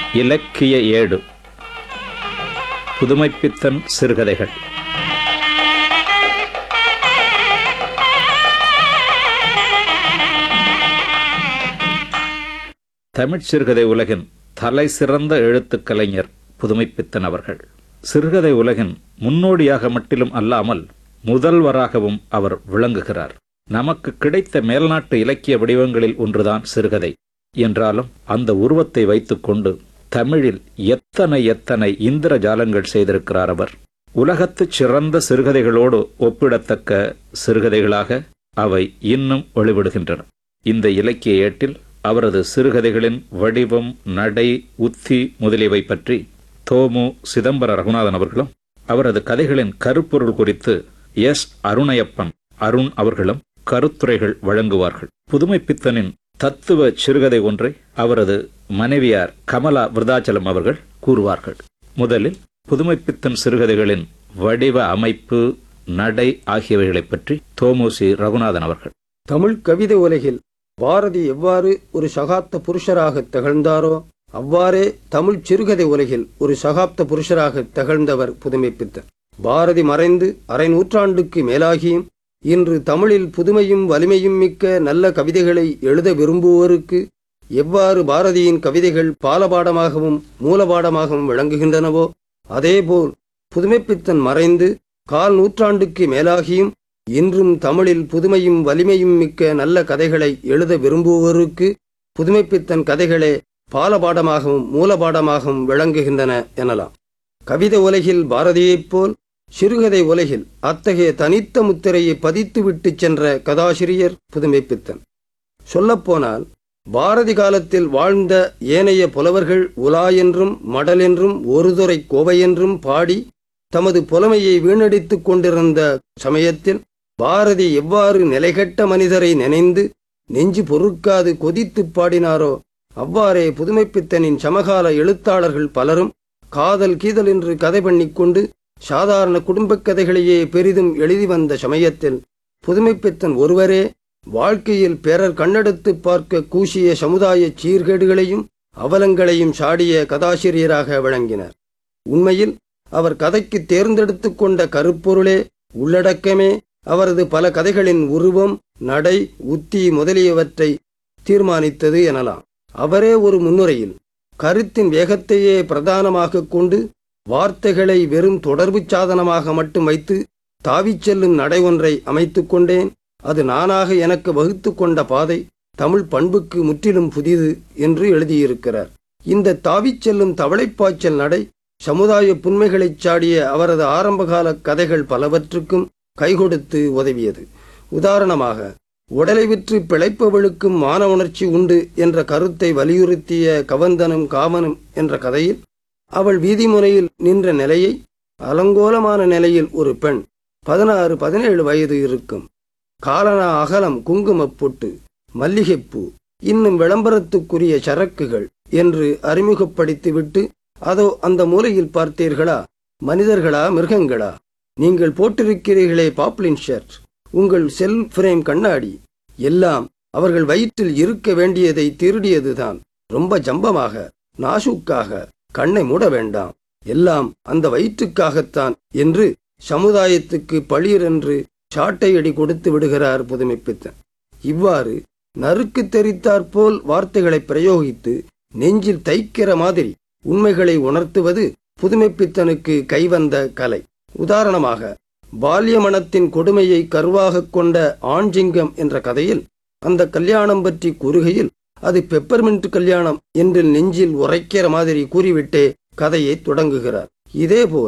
இலக்கிய ஏடு புதுமைப்பித்தன் சிறுகதைகள் தமிழ் சிறுகதை உலகின் தலை சிறந்த எழுத்துக் கலைஞர் புதுமைப்பித்தன் அவர்கள் சிறுகதை உலகின் முன்னோடியாக மட்டிலும் அல்லாமல் முதல்வராகவும் அவர் விளங்குகிறார் நமக்கு கிடைத்த மேல்நாட்டு இலக்கிய வடிவங்களில் ஒன்றுதான் சிறுகதை என்றாலும் அந்த உருவத்தை வைத்துக்கொண்டு தமிழில் எத்தனை எத்தனை இந்திர ஜாலங்கள் செய்திருக்கிறார் அவர் உலகத்துச் சிறந்த சிறுகதைகளோடு ஒப்பிடத்தக்க சிறுகதைகளாக அவை இன்னும் ஒளிவிடுகின்றன இந்த இலக்கிய ஏட்டில் அவரது சிறுகதைகளின் வடிவம் நடை உத்தி முதலியவை பற்றி தோமு சிதம்பர ரகுநாதன் அவர்களும் அவரது கதைகளின் கருப்பொருள் குறித்து எஸ் அருணையப்பன் அருண் அவர்களும் கருத்துரைகள் வழங்குவார்கள் புதுமைப்பித்தனின் தத்துவ சிறுகதை ஒன்றை அவரது மனைவியார் கமலா விருதாச்சலம் அவர்கள் கூறுவார்கள் முதலில் புதுமைப்பித்தன் சிறுகதைகளின் வடிவ அமைப்பு நடை ஆகியவைகளைப் பற்றி தோமுசி ரகுநாதன் அவர்கள் தமிழ் கவிதை உலகில் பாரதி எவ்வாறு ஒரு சகாப்த புருஷராக திகழ்ந்தாரோ அவ்வாறே தமிழ் சிறுகதை உலகில் ஒரு சகாப்த புருஷராக திகழ்ந்தவர் புதுமைப்பித்தன் பாரதி மறைந்து அரை நூற்றாண்டுக்கு மேலாகியும் இன்று தமிழில் புதுமையும் வலிமையும் மிக்க நல்ல கவிதைகளை எழுத விரும்புவோருக்கு எவ்வாறு பாரதியின் கவிதைகள் பாலபாடமாகவும் மூலபாடமாகவும் விளங்குகின்றனவோ அதேபோல் புதுமைப்பித்தன் மறைந்து கால் நூற்றாண்டுக்கு மேலாகியும் இன்றும் தமிழில் புதுமையும் வலிமையும் மிக்க நல்ல கதைகளை எழுத விரும்புவோருக்கு புதுமைப்பித்தன் கதைகளே பாலபாடமாகவும் மூலபாடமாகவும் விளங்குகின்றன எனலாம் கவிதை உலகில் பாரதியைப் போல் சிறுகதை உலகில் அத்தகைய தனித்த முத்திரையை பதித்துவிட்டு சென்ற கதாசிரியர் புதுமைப்பித்தன் சொல்லப்போனால் பாரதி காலத்தில் வாழ்ந்த ஏனைய புலவர்கள் உலா என்றும் மடல் என்றும் ஒருதுறை கோவை என்றும் பாடி தமது புலமையை வீணடித்துக் கொண்டிருந்த சமயத்தில் பாரதி எவ்வாறு நிலைகட்ட மனிதரை நினைந்து நெஞ்சு பொறுக்காது கொதித்துப் பாடினாரோ அவ்வாறே புதுமைப்பித்தனின் சமகால எழுத்தாளர்கள் பலரும் காதல் கீதல் என்று கதை பண்ணிக்கொண்டு சாதாரண குடும்பக் கதைகளையே பெரிதும் எழுதி வந்த சமயத்தில் புதுமைப்பித்தன் ஒருவரே வாழ்க்கையில் பிறர் கண்ணெடுத்து பார்க்க கூசிய சமுதாய சீர்கேடுகளையும் அவலங்களையும் சாடிய கதாசிரியராக விளங்கினார் உண்மையில் அவர் கதைக்கு தேர்ந்தெடுத்துக் கொண்ட கருப்பொருளே உள்ளடக்கமே அவரது பல கதைகளின் உருவம் நடை உத்தி முதலியவற்றை தீர்மானித்தது எனலாம் அவரே ஒரு முன்னுரையில் கருத்தின் வேகத்தையே பிரதானமாக கொண்டு வார்த்தைகளை வெறும் தொடர்புச் சாதனமாக மட்டும் வைத்து தாவிச் செல்லும் நடை ஒன்றை அமைத்துக் கொண்டேன் அது நானாக எனக்கு வகுத்து கொண்ட பாதை தமிழ் பண்புக்கு முற்றிலும் புதிது என்று எழுதியிருக்கிறார் இந்த தாவிச் செல்லும் தவளைப்பாய்ச்சல் நடை சமுதாய புன்மைகளைச் சாடிய அவரது ஆரம்பகால கதைகள் பலவற்றுக்கும் கைகொடுத்து உதவியது உதாரணமாக உடலை விற்று பிழைப்பவளுக்கும் மான உணர்ச்சி உண்டு என்ற கருத்தை வலியுறுத்திய கவந்தனும் காமனும் என்ற கதையில் அவள் வீதிமுனையில் நின்ற நிலையை அலங்கோலமான நிலையில் ஒரு பெண் பதினாறு பதினேழு வயது இருக்கும் காலனா அகலம் குங்குமப் பொட்டு மல்லிகைப்பூ இன்னும் விளம்பரத்துக்குரிய சரக்குகள் என்று அறிமுகப்படுத்திவிட்டு அதோ அந்த மூலையில் பார்த்தீர்களா மனிதர்களா மிருகங்களா நீங்கள் போட்டிருக்கிறீர்களே பாப்ளின் ஷர்ட் உங்கள் செல் ஃப்ரேம் கண்ணாடி எல்லாம் அவர்கள் வயிற்றில் இருக்க வேண்டியதை திருடியதுதான் ரொம்ப ஜம்பமாக நாசூக்காக கண்ணை மூட வேண்டாம் எல்லாம் அந்த வயிற்றுக்காகத்தான் என்று சமுதாயத்துக்கு பளிரென்று சாட்டையடி கொடுத்து விடுகிறார் புதுமைப்பித்தன் இவ்வாறு நறுக்கு தெரித்தாற்போல் வார்த்தைகளை பிரயோகித்து நெஞ்சில் தைக்கிற மாதிரி உண்மைகளை உணர்த்துவது புதுமைப்பித்தனுக்கு கைவந்த கலை உதாரணமாக பால்யமனத்தின் கொடுமையை கருவாகக் கொண்ட ஆண்ஜிங்கம் என்ற கதையில் அந்த கல்யாணம் பற்றி கூறுகையில் அது பெப்பர்மெண்ட் கல்யாணம் என்று நெஞ்சில் உரைக்கிற மாதிரி கூறிவிட்டே கதையை தொடங்குகிறார் இதேபோல்